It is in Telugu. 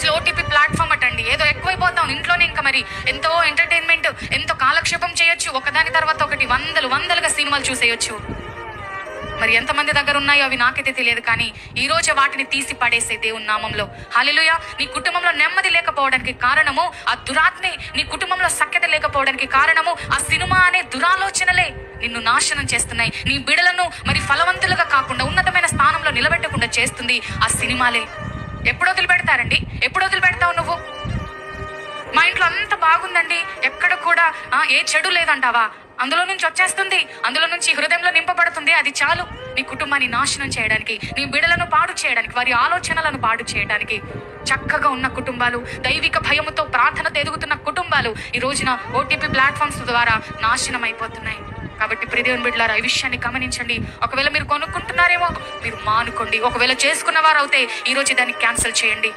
మధ్యలో ఓటీపీ ప్లాట్ఫామ్ అటండి ఏదో ఎక్కువైపోతాం ఇంట్లోనే ఇంకా మరి ఎంతో ఎంటర్టైన్మెంట్ ఎంతో కాలక్షేపం చేయొచ్చు ఒకదాని తర్వాత ఒకటి వందలు వందలుగా సినిమాలు చూసేయొచ్చు మరి ఎంతమంది దగ్గర ఉన్నాయో అవి నాకైతే తెలియదు కానీ ఈ రోజు వాటిని తీసి పడేసే దేవుని నామంలో హల్లెలూయా నీ కుటుంబంలో నెమ్మది లేకపోవడానికి కారణము ఆ దురాత్మే నీ కుటుంబంలో సఖ్యత లేకపోవడానికి కారణము ఆ సినిమా అనే దురాలోచనలే నిన్ను నాశనం చేస్తున్నాయి నీ బిడలను మరి ఫలవంతులుగా కాకుండా ఉన్నతమైన స్థానంలో నిలబెట్టకుండా చేస్తుంది ఆ సినిమాలే ఎప్పుడు వదిలిపెడతారండి ఎప్పుడు వదిలిపెడతావు నువ్వు మా ఇంట్లో అంత బాగుందండి ఎక్కడ కూడా ఆ, ఏ చెడు లేదంటావా అందులో నుంచి వచ్చేస్తుంది అందులో నుంచి హృదయంలో నింపబడుతుంది అది చాలు నీ కుటుంబాన్ని నాశనం చేయడానికి నీ బిడలను పాడు చేయడానికి వారి ఆలోచనలను పాడు చేయడానికి చక్కగా ఉన్న కుటుంబాలు దైవిక భయముతో ప్రార్థనతో ఎదుగుతున్న కుటుంబాలు ఈ రోజున ఓటీపీ ప్లాట్ఫామ్స్ ద్వారా నాశనం అయిపోతున్నాయి కాబట్టి ప్రిదేవుని బిడ్డలారా ఈ విషయాన్ని గమనించండి ఒకవేళ మీరు కొనుక్కుంటున్నారేమో మీరు మానుకోండి ఒకవేళ చేసుకున్న వారు అయితే ఈ రోజు దాన్ని క్యాన్సిల్ చేయండి